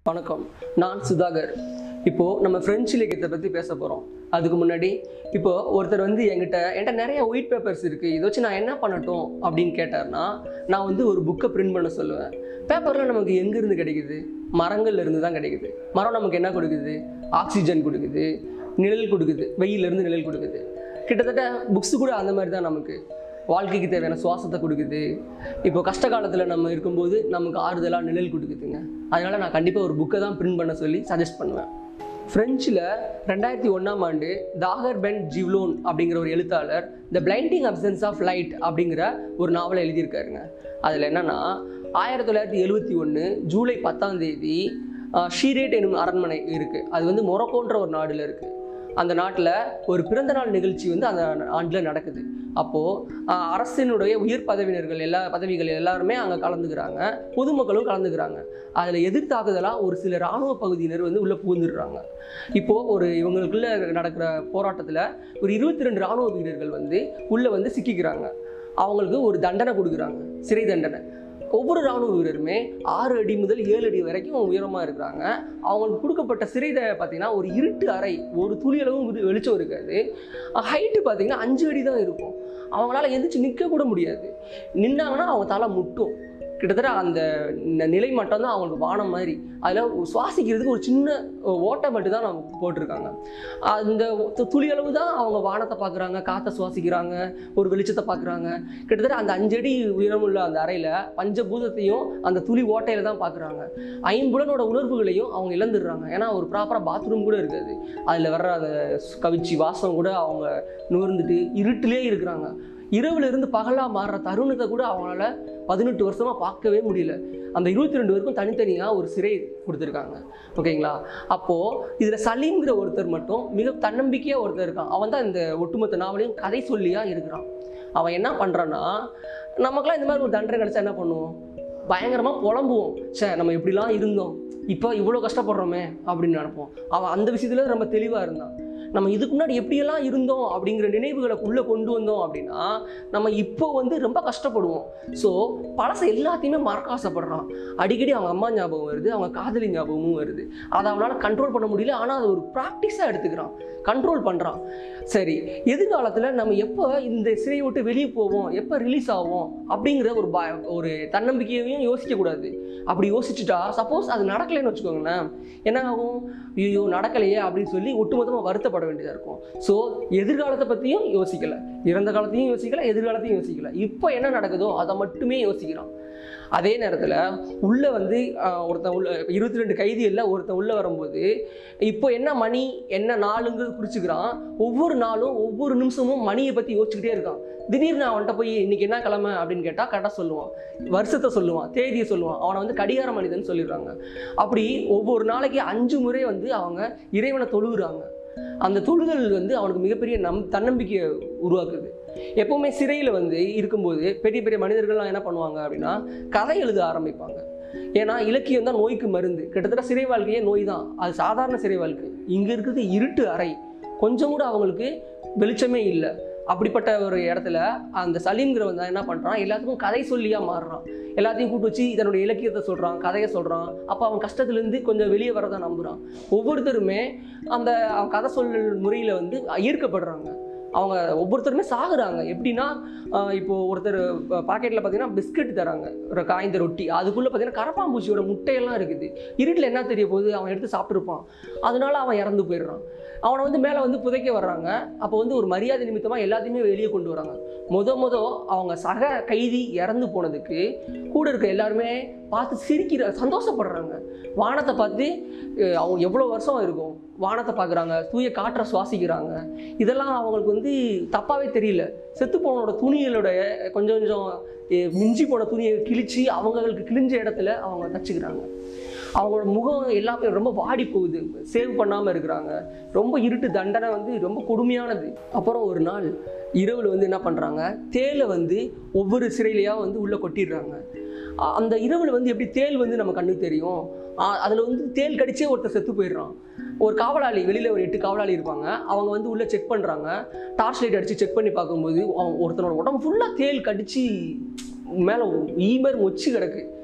வணக்கம் நான் சுதாகர் இப்போ நம்ம பிரெஞ்சு இலக்கியத்தை பற்றி பேச போகிறோம் அதுக்கு முன்னாடி இப்போ ஒருத்தர் வந்து என்கிட்ட என்கிட்ட நிறைய ஒயிட் பேப்பர்ஸ் இருக்குது இதை வச்சு நான் என்ன பண்ணட்டும் அப்படின்னு கேட்டார்னா நான் வந்து ஒரு புக்கை பிரிண்ட் பண்ண சொல்லுவேன் பேப்பர்லாம் நமக்கு எங்கேருந்து கிடைக்குது மரங்கள்ல இருந்து தான் கிடைக்குது மரம் நமக்கு என்ன கொடுக்குது ஆக்சிஜன் கொடுக்குது நிழல் கொடுக்குது வெயிலிருந்து நிழல் கொடுக்குது கிட்டத்தட்ட புக்ஸ் கூட அந்த மாதிரி தான் நமக்கு வாழ்க்கைக்கு தேவையான சுவாசத்தை கொடுக்குது இப்போ கஷ்ட காலத்தில் நம்ம இருக்கும்போது நமக்கு ஆறுதலாக நிழல் கொடுக்குதுங்க அதனால் நான் கண்டிப்பாக ஒரு புக்கை தான் பிரிண்ட் பண்ண சொல்லி சஜஸ்ட் பண்ணுவேன் ஃப்ரெஞ்சில் ரெண்டாயிரத்தி ஒன்றாம் ஆண்டு தாகர் பென் ஜிவ்லோன் அப்படிங்கிற ஒரு எழுத்தாளர் the blinding absence of light அப்படிங்கிற ஒரு நாவலை எழுதியிருக்காருங்க அதில் என்னென்னா ஆயிரத்தி தொள்ளாயிரத்தி எழுபத்தி ஒன்று ஜூலை பத்தாம் தேதி ஆஹ், ஷீரேட் எனும் அரண்மனை இருக்குது அது வந்து மொரக்கோன்ற ஒரு நாடுல இருக்குது அந்த நாட்டில் ஒரு பிறந்தநாள் நிகழ்ச்சி வந்து அந்த ஆண்டில் நடக்குது அப்போது அரசினுடைய உயர் பதவியினர்கள் எல்லா பதவிகள் எல்லாருமே அங்கே கலந்துக்கிறாங்க பொதுமக்களும் கலந்துக்கிறாங்க அதில் எதிர்த்தாக்குதலாக ஒரு சில இராணுவ பகுதியினர் வந்து உள்ளே புகுந்துடுறாங்க இப்போது ஒரு இவங்களுக்குள்ள நடக்கிற போராட்டத்தில் ஒரு இருபத்தி ரெண்டு இராணுவ வீரர்கள் வந்து உள்ளே வந்து சிக்கிக்கிறாங்க அவங்களுக்கு ஒரு தண்டனை கொடுக்குறாங்க சிறை தண்டனை ஒவ்வொரு ராணுவ வீரருமே ஆறு அடி முதல் ஏழு அடி வரைக்கும் உயரமாக இருக்கிறாங்க அவங்களுக்கு கொடுக்கப்பட்ட சிறை பார்த்தீங்கன்னா ஒரு இருட்டு அறை ஒரு துளி அளவும் வெ- வெளிச்சம் இருக்காது ஹைட்டு பார்த்தீங்கன்னா அஞ்சு அடி தான் இருக்கும் அவங்களால எந்திரிச்சு நிற்க கூட முடியாது நின்னாங்கன்னா அவங்க தலை முட்டும் கிட்டத்தட்ட அந்த ந- நிலை மட்டும் தான் அவங்களுக்கு வானம் மாதிரி அதில் சுவாசிக்கிறதுக்கு ஒரு சின்ன ஓட்டை மட்டும் தான் நம்ம போட்டிருக்காங்க அந்த து- துளி அளவு தான் அவங்க வானத்தை பார்க்குறாங்க காற்றை சுவாசிக்கிறாங்க ஒரு வெளிச்சத்தை பார்க்குறாங்க கிட்டத்தட்ட அந்த அஞ்சடி உயரமுள்ள அந்த அறையில் பஞ்சபூதத்தையும் அந்த துளி ஓட்டையில தான் பார்க்குறாங்க ஐம்புலனோட உணர்வுகளையும் அவங்க இழந்துடுறாங்க ஏன்னா ஒரு ப்ராப்பராக பாத்ரூம் கூட இருக்காது அதில் வர்ற அந்த ஸ்- கவிச்சி வாசம் கூட அவங்க நுகர்ந்துட்டு இருட்டிலே இருக்கிறாங்க இரவுல இருந்து பகலாக மாறுற தருணத்தை கூட அவங்களால பதினெட்டு வருஷமாக பார்க்கவே முடியல அந்த இருபத்தி ரெண்டு பேருக்கும் தனித்தனியாக ஒரு சிறை கொடுத்துருக்காங்க ஓகேங்களா அப்போது இதில் சலீம்ங்கிற ஒருத்தர் மட்டும் மிக தன்னம்பிக்கையாக ஒருத்தர் இருக்கான் அவன் தான் இந்த ஒட்டுமொத்த நாவலையும் கதை சொல்லியாக இருக்கிறான் அவன் என்ன பண்ணுறான்னா நமக்கெல்லாம் இந்த மாதிரி ஒரு தண்டனை கிடைச்சா என்ன பண்ணுவோம் பயங்கரமாக புலம்புவோம் ச்சே நம்ம இப்படிலாம் இருந்தோம் இப்போ இவ்வளோ கஷ்டப்படுறோமே அப்படின்னு நினைப்போம் அவன் அந்த விஷயத்துல ரொம்ப தெளிவாக இருந்தான் நம்ம இதுக்கு முன்னாடி எப்படியெல்லாம் இருந்தோம் அப்படிங்கிற நினைவுகளை உள்ளே கொண்டு வந்தோம் அப்படின்னா நம்ம இப்போ வந்து ரொம்ப கஷ்டப்படுவோம் ஸோ பழசை எல்லாத்தையுமே மறக்க ஆசைப்படுறான் அடிக்கடி அவங்க அம்மா ஞாபகம் வருது அவங்க காதலி ஞாபகமும் வருது அதை அவனால் கண்ட்ரோல் பண்ண முடியல ஆனால் அது ஒரு ப்ராக்டிஸாக எடுத்துக்கிறான் கண்ட்ரோல் பண்ணுறான் சரி எதிர்காலத்தில் நம்ம எப்போ இந்த சிறையை விட்டு வெளியே போவோம் எப்போ ரிலீஸ் ஆகும் அப்படிங்கிற ஒரு ப ஒரு தன்னம்பிக்கையையும் யோசிக்கக்கூடாது அப்படி யோசிச்சுட்டா சப்போஸ் அது நடக்கலைன்னு வச்சுக்கோங்களேன் என்ன ஆகும் ஐயோ நடக்கலையே அப்படின்னு சொல்லி ஒட்டுமொத்தமாக வருத்தப்பட வேண்டியதாக இருக்கும் ஸோ எதிர்காலத்தை பற்றியும் யோசிக்கல இறந்த காலத்தையும் யோசிக்கல எதிர்காலத்தையும் யோசிக்கல இப்போ என்ன நடக்குதோ அதை மட்டுமே யோசிக்கிறான் அதே நேரத்தில் உள்ளே வந்து ஆஹ், ஒருத்தன் உள்ள இருபத்தி ரெண்டு கைதிகளில் ஒருத்தன் உள்ளே வரும்போது இப்போ என்ன மணி என்ன நாளுங்கிறது குறிச்சுக்கிறான் ஒவ்வொரு நாளும் ஒவ்வொரு நிமிஷமும் மணியை பற்றி யோசிச்சுக்கிட்டே இருக்கான் திடீர்னு அவன்கிட்ட போய் இன்னைக்கு என்ன கிழமை அப்படின்னு கேட்டால் கரெக்டாக சொல்லுவான் வருஷத்தை சொல்லுவான் தேதியை சொல்லுவான் அவனை வந்து கடிகார மனிதன் சொல்லிடுறாங்க அப்படி ஒவ்வொரு நாளைக்கு அஞ்சு முறை வந்து அவங்க இறைவனை தொழுகிறாங்க அந்த தொழுதல் வந்து அவனுக்கு மிகப்பெரிய நம் தன்னம்பிக்கையை உருவாக்குது எப்பவுமே சிறையில் வந்து இருக்கும்போது பெரிய பெரிய மனிதர்கள்லாம் என்ன பண்ணுவாங்க அப்படின்னா கதை எழுத ஆரம்பிப்பாங்க ஏன்னா இலக்கியம் தான் நோய்க்கு மருந்து கிட்டத்தட்ட சிறை வாழ்க்கையே நோய் தான் அது சாதாரண சிறை வாழ்க்கை இங்கே இருக்கிறது இருட்டு அறை கொஞ்சம் கூட அவங்களுக்கு வெளிச்சமே இல்லை அப்படிப்பட்ட ஒரு இடத்துல அந்த சலீம்ங்கிறவன் தான் என்ன பண்ணுறான் எல்லாத்துக்கும் கதை சொல்லியாக மாறுறான் எல்லாத்தையும் கூட்டு வச்சு இதனுடைய இலக்கியத்தை சொல்கிறான் கதையை சொல்கிறான் அப்போ அவன் கஷ்டத்துலேருந்து கொஞ்சம் வெளியே வரதை நம்புகிறான் ஒவ்வொருத்தருமே அந்த அவன் கதை சொல்லல் முறையில் வந்து ஈர்க்கப்படுறாங்க அவங்க ஒவ்வொருத்தருமே சாகுறாங்க எப்படின்னா ஆஹ் இப்போ ஒருத்தர் பாக்கெட்டில் பார்த்தீங்கன்னா பிஸ்கட் தராங்க ஒரு காய்ந்த ரொட்டி அதுக்குள்ளே பார்த்தீங்கன்னா கரப்பாம்பூச்சியோட முட்டையெல்லாம் இருக்குது இருட்டில் என்ன தெரிய போகுது அவன் எடுத்து சாப்பிட்ருப்பான் அதனால அவன் இறந்து போயிடுறான் அவனை வந்து மேலே வந்து புதைக்க வர்றாங்க அப்போ வந்து ஒரு மரியாதை நிமித்தமாக எல்லாத்தையுமே வெளியே கொண்டு வராங்க முத முத அவங்க சக கைதி இறந்து போனதுக்கு கூட இருக்க எல்லாருமே பார்த்து சிரிக்கிற சந்தோஷப்படுறாங்க வானத்தை பார்த்து அஹ், அவங்க எவ்வளோ வருஷம் இருக்கும் வானத்தை பார்க்குறாங்க தூய காற்றை சுவாசிக்கிறாங்க இதெல்லாம் அவங்களுக்கு வந்து தப்பாகவே தெரியல செத்து போனோட துணிகளோட கொஞ்சம் கொஞ்சம் அஹ், மிஞ்சி போன துணியை கிழிச்சு அவங்களுக்கு கிழிஞ்ச இடத்துல அவங்க தச்சுக்கிறாங்க அவங்களோட முகம் எல்லாமே ரொம்ப வாடி போகுது சேவ் பண்ணாமல் இருக்கிறாங்க ரொம்ப இருட்டு தண்டனை வந்து ரொம்ப கொடுமையானது அப்புறம் ஒரு நாள் இரவில் வந்து என்ன பண்ணுறாங்க தேலை வந்து ஒவ்வொரு சிறையிலையாக வந்து உள்ளே கொட்டிடுறாங்க அ- அந்த இரவில் வந்து எப்படி தேல் வந்து நம்ம கண்ணுக்கு தெரியும் அதில் வந்து தேல் கடிச்சே ஒருத்தர் செத்து போயிடுறான் ஒரு காவலாளி வெளியில் ஒரு எட்டு காவலாளி இருப்பாங்க அவங்க வந்து உள்ளே செக் பண்ணுறாங்க டார்ச் லைட் அடித்து செக் பண்ணி பார்க்கும்போது அவன் ஒருத்தனோட உடம்பு ஃபுல்லாக தேல் கடிச்சு மேலே ஈ மாதிரி மொச்சு கிடக்கு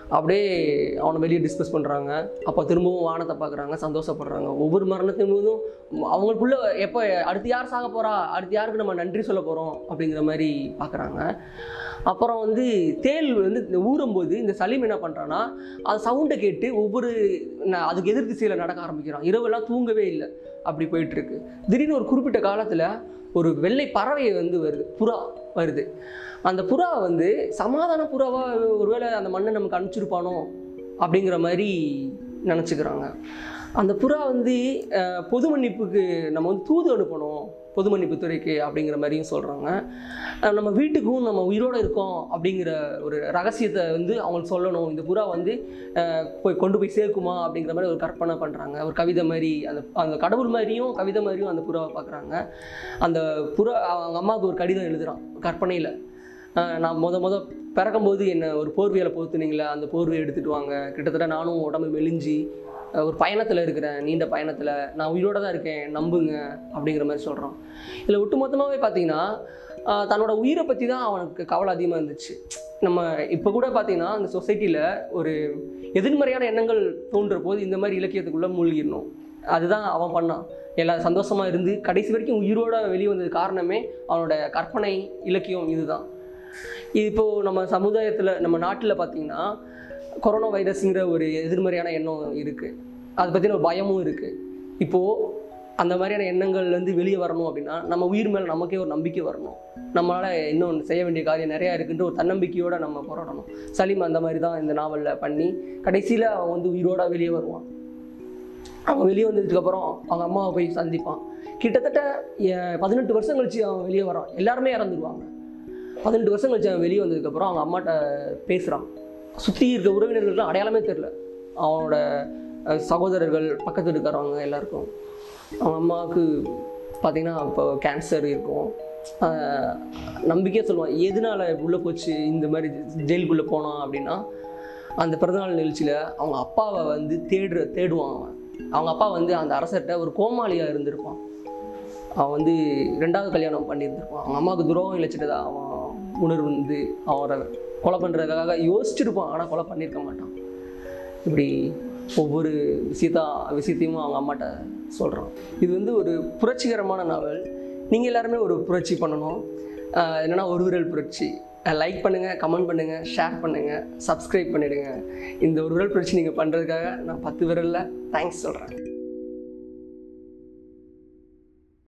அப்படியே அவனை வெளியே டிஸ்கஸ் பண்ணுறாங்க அப்போ திரும்பவும் வானத்தை பார்க்குறாங்க சந்தோஷப்படுறாங்க ஒவ்வொரு மரணத்தின் போதும் அவங்களுக்குள்ள எப்போ அடுத்து யார் சாக போகிறா அடுத்து யாருக்கு நம்ம நன்றி சொல்ல போகிறோம் அப்படிங்கிற மாதிரி பார்க்குறாங்க அப்புறம் வந்து தேல் வந்து இந்த ஊறும்போது இந்த சலீம் என்ன பண்ணுறான்னா அது சவுண்டை கேட்டு ஒவ்வொரு ந- அதுக்கு எதிர் திசையில் நடக்க ஆரம்பிக்கிறான் இரவெல்லாம் தூங்கவே இல்லை அப்படி போயிட்டுருக்கு திடீர்னு ஒரு குறிப்பிட்ட காலத்தில் ஒரு வெள்ளை பறவை வந்து வருது புறா வருது அந்த புறா வந்து சமாதான புறாவா ஒருவேளை அந்த மண்ணை நமக்கு அனுப்பிச்சிருப்பானோ அப்படிங்கிற மாதிரி நினச்சிக்கிறாங்க அந்த புறா வந்து அஹ், பொது மன்னிப்புக்கு நம்ம வந்து தூது அனுப்பணும் பொது மன்னிப்பு துறைக்கு அப்படிங்கிற மாதிரியும் சொல்கிறாங்க நம்ம வீட்டுக்கும் நம்ம உயிரோடு இருக்கோம் அப்படிங்கிற ஒரு ரகசியத்தை வந்து அவங்களுக்கு சொல்லணும் இந்த புறா வந்து அஹ், போய் கொண்டு போய் சேர்க்குமா அப்படிங்கிற மாதிரி ஒரு கற்பனை பண்ணுறாங்க ஒரு கவிதை மாதிரி அந்த அந்த கடவுள் மாதிரியும் கவிதை மாதிரியும் அந்த புறாவை பார்க்குறாங்க அந்த புறா அவங்க அம்மாவுக்கு ஒரு கடிதம் எழுதுகிறான் கற்பனையில் நான் முத முத பிறக்கும்போது என்னை ஒரு போர்வையில் போத்துனீங்களே அந்த போர்வையை எடுத்துகிட்டு வாங்க கிட்டத்தட்ட நானும் உடம்பு மெலிஞ்சி அஹ், ஒரு பயணத்தில் இருக்கிறேன் நீண்ட பயணத்தில் நான் உயிரோட தான் இருக்கேன் நம்புங்க அப்படிங்கிற மாதிரி சொல்கிறான் இதில் ஒட்டுமொத்தமாகவே பார்த்தீங்கன்னா ஆஹ், தன்னோட உயிரை பற்றி தான் அவனுக்கு கவலை அதிகமாக இருந்துச்சு நம்ம இப்போ கூட பார்த்தீங்கன்னா அந்த சொசைட்டியில் ஒரு எதிர்மறையான எண்ணங்கள் தோன்ற போது இந்த மாதிரி இலக்கியத்துக்குள்ளே மூழ்கிடணும் அதுதான் அவன் பண்ணான் எல்லா சந்தோஷமாக இருந்து கடைசி வரைக்கும் உயிரோட வெளியே வந்தது காரணமே அவனோட கற்பனை இலக்கியம் இதுதான் இது இப்போது நம்ம சமுதாயத்தில் நம்ம நாட்டில் பார்த்தீங்கன்னா கொரோனா வைரஸ்ங்கிற ஒரு எதிர்மறையான எண்ணம் இருக்குது அதை பற்றின ஒரு பயமும் இருக்குது இப்போது அந்த மாதிரியான எண்ணங்கள்லேருந்து வெளியே வரணும் அப்படின்னா நம்ம உயிர் மேலே நமக்கே ஒரு நம்பிக்கை வரணும் நம்மளால் இன்னும் செய்ய வேண்டிய காரியம் நிறையா இருக்குன்ற ஒரு தன்னம்பிக்கையோடு நம்ம போராடணும் சலீம் அந்த மாதிரி தான் இந்த நாவலில் பண்ணி கடைசியில் அவன் வந்து உயிரோட வெளியே வருவான் அவன் வெளியே வந்ததுக்கப்புறம் அவங்க அம்மாவை போய் சந்திப்பான் கிட்டத்தட்ட எ- பதினெட்டு வருஷம் கழிச்சு அவன் வெளியே வரான் எல்லாருமே இறந்துருவாங்க பதினெட்டு வருஷம் கழிச்சு அவன் வெளியே வந்ததுக்கப்புறம் அவங்க அம்மாட்ட பேசுகிறான் சுற்றி இருக்க உறவினர்களுக்கு அடையாளமே தெரில அவனோட அஹ், சகோதரர்கள் பக்கத்து இருக்கிறவங்க எல்லாருக்கும் அவங்க அம்மாவுக்கு பார்த்திங்கன்னா இப்போ கேன்சர் இருக்கும் ஆஹ், நம்பிக்கையாக சொல்லுவான் எதனால உள்ளே போச்சு இந்த மாதிரி ஜெயிலுக்குள்ளே போனான் அப்படின்னா அந்த பிறந்தநாள் நிகழ்ச்சியில் அவங்க அப்பாவை வந்து தேடுற தேடுவான் அவன் அவங்க அப்பா வந்து அந்த அரசர்கிட்ட ஒரு கோமாளியாக இருந்திருப்பான் அவன் வந்து ரெண்டாவது கல்யாணம் பண்ணியிருந்திருப்பான் அவங்க அம்மாவுக்கு துரோகம் இழைச்சிட்டதா அவன் உணர்வு வந்து அவரை கொலை பண்ணுறதுக்காக யோசிச்சிருப்பான் ஆனால் கொலை பண்ணியிருக்க மாட்டான் இப்படி ஒவ்வொரு விஷயத்தா விஷயத்தையும் அவங்க அம்மாட்ட சொல்கிறான் இது வந்து ஒரு புரட்சிகரமான நாவல் நீங்கள் எல்லாருமே ஒரு புரட்சி பண்ணணும் ஆஹ் என்னன்னா ஒரு விரல் புரட்சி லைக் பண்ணுங்கள் கமெண்ட் பண்ணுங்கள் ஷேர் பண்ணுங்கள் சப்ஸ்கிரைப் பண்ணிவிடுங்க இந்த ஒரு விரல் புரட்சி நீங்கள் பண்ணுறதுக்காக நான் பத்து விரலில் தேங்க்ஸ் சொல்கிறேன்